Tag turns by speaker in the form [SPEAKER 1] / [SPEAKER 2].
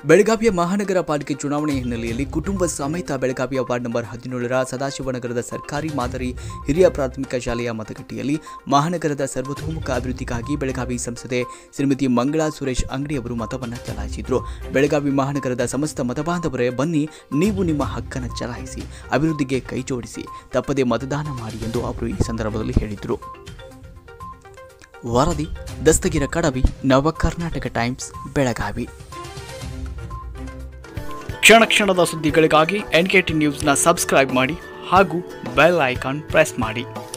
[SPEAKER 1] ಬೆಳಗಾವಿಯ ಮಹಾನಗರ ಪಾಲಿಕೆ ಚುನಾವಣೆ ಹಿನ್ನೆಲೆಯಲ್ಲಿ ಕುಟುಂಬ ಸಮೇತ ಬೆಳಗಾವಿಯ ವಾರ್ಡ್ ನಂಬರ್ ಹದಿನೇಳರ ಸದಾಶಿವನಗರದ ಸರ್ಕಾರಿ ಮಾದರಿ ಹಿರಿಯ ಪ್ರಾಥಮಿಕ ಶಾಲೆಯ ಮತಗಟ್ಟೆಯಲ್ಲಿ ಮಹಾನಗರದ ಸರ್ವತೋಮುಖ ಅಭಿವೃದ್ಧಿಗಾಗಿ ಬೆಳಗಾವಿ ಸಂಸದೆ ಶ್ರೀಮತಿ ಮಂಗಳಾ ಸುರೇಶ್ ಅಂಗಡಿ ಅವರು ಮತವನ್ನು ಚಲಾಯಿಸಿದರು ಬೆಳಗಾವಿ ಮಹಾನಗರದ ಸಮಸ್ತ ಮತಬಾಂಧವರೇ ಬನ್ನಿ ನೀವು ನಿಮ್ಮ ಹಕ್ಕನ್ನು ಚಲಾಯಿಸಿ ಅಭಿವೃದ್ಧಿಗೆ ಕೈ ಜೋಡಿಸಿ ತಪ್ಪದೆ ಮತದಾನ ಮಾಡಿ ಎಂದು ಅವರು ಈ ಸಂದರ್ಭದಲ್ಲಿ ಹೇಳಿದರು ವರದಿ ದಸ್ತಗಿರ ಕಡವಿ ನವ ಕರ್ನಾಟಕ ಟೈಮ್ಸ್ ಬೆಳಗಾವಿ ಕ್ಷಣ ಕ್ಷಣದ ಸುದ್ದಿಗಳಿಗಾಗಿ ಎನ್ ಕೆ ಟಿ ನ್ಯೂಸ್ನ ಸಬ್ಸ್ಕ್ರೈಬ್ ಮಾಡಿ ಹಾಗೂ ಬೆಲ್ ಐಕಾನ್ ಪ್ರೆಸ್ ಮಾಡಿ